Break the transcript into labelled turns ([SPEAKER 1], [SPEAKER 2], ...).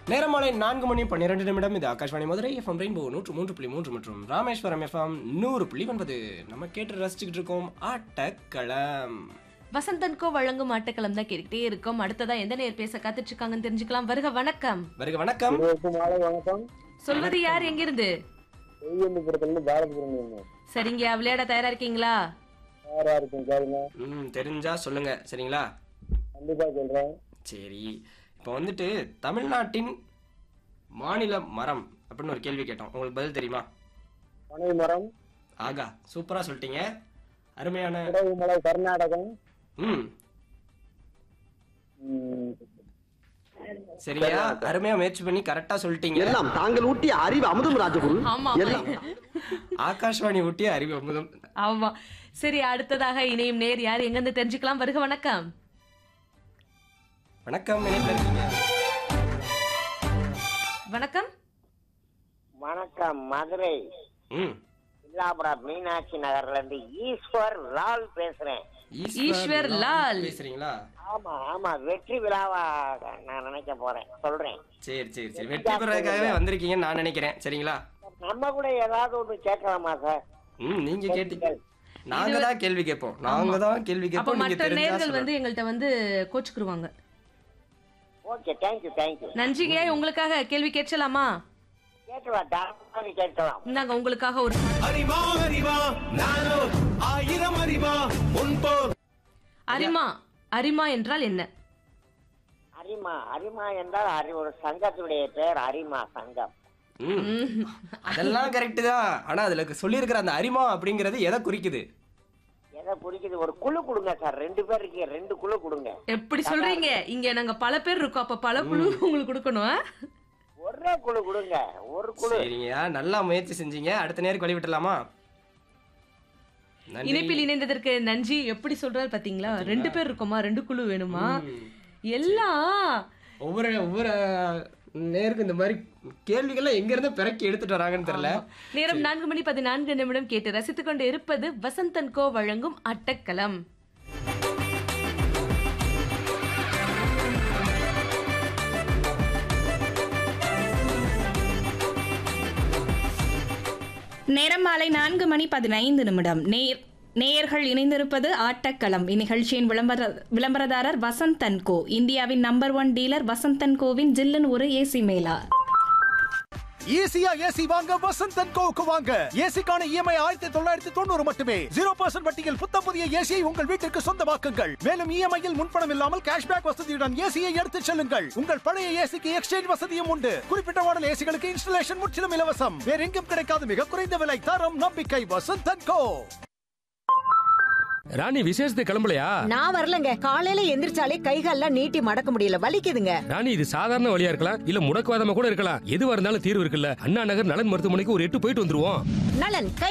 [SPEAKER 1] நேரமாலை நான்கு மணி பன்னிரெண்டு நிமிடம் இது ஆகாஷ்வாணி மதுரை எஃப்எம் ரெயின்போ நூற்று மூன்று புள்ளி மூன்று மற்றும் ராமேஸ்வரம் எஃப்எம் நூறு புள்ளி ஒன்பது நம்ம கேட்டு ரசிச்சுக்கிட்டு இருக்கோம் ஆட்டக்களம்
[SPEAKER 2] வசந்தன்கோ வழங்கும் ஆட்டக்களம் தான் கேட்டுக்கிட்டே இருக்கோம் அடுத்ததா எந்த நேர் பேச காத்துட்டு இருக்காங்கன்னு தெரிஞ்சுக்கலாம் வருக வணக்கம்
[SPEAKER 1] வருக வணக்கம்
[SPEAKER 3] இருபத்தி மாலை வணக்கம்
[SPEAKER 2] சொல்வது யார் எங்கிருந்து
[SPEAKER 3] செய்யண்டிபுரத்துல பாலசுப்ரமணியம்
[SPEAKER 2] சரிங்க விளையாட தயாரா இருக்கீங்களா
[SPEAKER 3] யாரா இருக்கும் கேளுங்க
[SPEAKER 1] ம் தெரிஞ்சா சொல்லுங்க சரிங்களா
[SPEAKER 3] கண்டிப்பா சொல்றேன்
[SPEAKER 1] சரி இப்போ வந்துட்டு தமிழ்நாட்டின் மாநில மரம் அப்படின்னு ஒரு கேள்வி கேட்டோம் உங்களுக்கு பதில் தெரியுமா
[SPEAKER 3] பனை மரம்
[SPEAKER 1] ஆகா சூப்பரா சொல்லிட்டீங்க அருமையான
[SPEAKER 3] மலை கர்நாடகம்
[SPEAKER 1] ம்
[SPEAKER 3] ம்,
[SPEAKER 1] சரியா அருமையா முயற்சி பண்ணி கரெக்டா சொல்லிட்டீங்க
[SPEAKER 4] எல்லாம் தாங்கள் ஊட்டிய அறிவு அமுதம் ராஜகுரு
[SPEAKER 2] ஆமா
[SPEAKER 4] எல்லாம்
[SPEAKER 1] ஆகாஷ்வாணி ஊட்டிய அறிவு அமுதம்
[SPEAKER 2] ஆமா சரி அடுத்ததாக இணையும் நேர் யார் எங்கிருந்து தெரிஞ்சுக்கலாம் வருக வணக்கம்
[SPEAKER 1] வணக்கம் இணைப்பில் இருக்கீங்க
[SPEAKER 2] வணக்கம்
[SPEAKER 5] வணக்கம் மதுரை
[SPEAKER 1] ம்
[SPEAKER 5] இல்லாபுரம் மீனாட்சி நகர்ல இருந்து ஈஸ்வர் லால் பேசுறேன்
[SPEAKER 2] ஈஸ்வர் லால்.
[SPEAKER 1] பேசுறீங்களா
[SPEAKER 5] ஆமா ஆமா வெற்றி விழாவா நான் நினைக்க போறேன் சொல்றேன்
[SPEAKER 1] சரி சரி சரி வெற்றி பெறதுக்காகவே வந்திருக்கீங்கன்னு நான் நினைக்கிறேன் சரிங்களா
[SPEAKER 5] நம்ம கூட ஏதாவது ஒண்ணு கேட்கலாமா சார்
[SPEAKER 1] ம் நீங்க கேட்டீங்க நாங்க தான் கேள்வி கேட்போம் நாங்க தான் கேள்வி
[SPEAKER 2] அப்ப
[SPEAKER 1] கேட்போம் நீங்க
[SPEAKER 2] மற்ற
[SPEAKER 1] தெரிஞ்சா
[SPEAKER 2] நேர்கள்
[SPEAKER 1] சொல்லணும்.
[SPEAKER 2] வந்து எங்கள்கிட்ட வந்து கோச்சுக்குருவாங்க
[SPEAKER 5] ஓகே தேங்க்யூ தேங்க்யூ
[SPEAKER 2] நன்றிங்க உங்களுக்காக கேள்வி கேட்கலாமா
[SPEAKER 5] கேட்கலாம் தாராளமாக கேட்கலாம்
[SPEAKER 2] இந்தாங்க உங்களுக்காக ஒரு
[SPEAKER 6] அறிவா அறிவா நானோ ஆயிரம் அறிவா முன்போர்
[SPEAKER 2] அரிமா அரிமா என்றால் என்ன
[SPEAKER 5] அரிமா அரிமா என்றால் அறி ஒரு சங்கத்துடைய பெயர் அரிமா சங்கம்
[SPEAKER 1] ம். அதெல்லாம் கரெக்ட் தான் ஆனா அதுல சொல்லியிருக்கிற அந்த அரிமா அப்படிங்கறது எதை குறிக்குது
[SPEAKER 5] எதை பிடிக்குது ஒரு குழு கொடுங்க சார் ரெண்டு பேர் இருக்கீங்க ரெண்டு குழு கொடுங்க
[SPEAKER 2] எப்படி சொல்றீங்க இங்க நாங்க பல பேர் இருக்கோம் அப்ப பல குழு உங்களுக்கு கொடுக்கணும் ஆ?
[SPEAKER 5] ஒரே குழு கொடுங்க ஒரு குழு
[SPEAKER 1] சரிங்க நல்லா முயற்சி செஞ்சீங்க அடுத்த நேருக்கு வழி விட்டுலாமா நன்றி.
[SPEAKER 2] இணைப்பில் இணைந்ததற்கு நன்றி எப்படி சொல்றாரு பாத்தீங்களா ரெண்டு பேர் இருக்கோமா ரெண்டு குழு வேணுமா எல்லாம்
[SPEAKER 1] ஒவ்வொரு ஒவ்வொரு நேருக்கு இந்த மாதிரி கேள்விகள்லாம் எங்க இருந்து பிறக்கி எடுத்துட்டு வராங்கன்னு தெரியல
[SPEAKER 2] நேரம் நான்கு மணி பதினான்கு நிமிடம் கேட்டு ரசித்துக் கொண்டு இருப்பது வசந்தன் கோ வழங்கும் அட்டக்களம்
[SPEAKER 7] நேரம் மாலை நான்கு மணி பதினைந்து நிமிடம் நேர் நேயர்கள் இணைந்திருப்பது ஆட்டக்களம் இந்நிகழ்ச்சியின் விளம்பர விளம்பரதாரர் வசந்தன் கோ இந்தியாவின் நம்பர் ஒன் டீலர் வசந்தன் கோவின் ஜில்லன் ஒரு ஏசி மேலா
[SPEAKER 6] ஈஸியா ஏசி வாங்க வசந்தன் கோவுக்கு வாங்க ஏசிக்கான இஎம்ஐ ஆயிரத்தி தொள்ளாயிரத்தி தொண்ணூறு மட்டுமே ஜீரோ பர்சன்ட் வட்டியில் புத்தம் புதிய ஏசியை உங்கள் வீட்டிற்கு சொந்தமாக்குங்கள் மேலும் இஎம்ஐயில் முன்பணம் இல்லாமல் கேஷ்பேக் வசதியுடன் ஏசியை எடுத்துச் செல்லுங்கள் உங்கள் பழைய ஏசிக்கு எக்ஸ்சேஞ்ச் வசதியும் உண்டு குறிப்பிட்ட மாடல் ஏசிகளுக்கு இன்ஸ்டலேஷன் முற்றிலும் இலவசம் வேற எங்கும் கிடைக்காத மிக குறைந்த விலை தரம் நம்பிக்கை வசந்தன் கோ
[SPEAKER 8] ராணி விசேஷத்துக்கு கிளம்பலையா
[SPEAKER 9] நான் வரலங்க காலையில எந்திரிச்சாலே கைகால்லாம் நீட்டி மடக்க முடியல வலிக்குதுங்க
[SPEAKER 8] ராணி இது சாதாரண வழியா இருக்கலாம் இல்ல முடக்குவாதமா கூட இருக்கலாம் எதுவா இருந்தாலும் தீர்வு இருக்குல்ல அண்ணா நகர் நலன் மருத்துவமனைக்கு ஒரு எட்டு போயிட்டு வந்துருவோம்
[SPEAKER 9] நலன் கை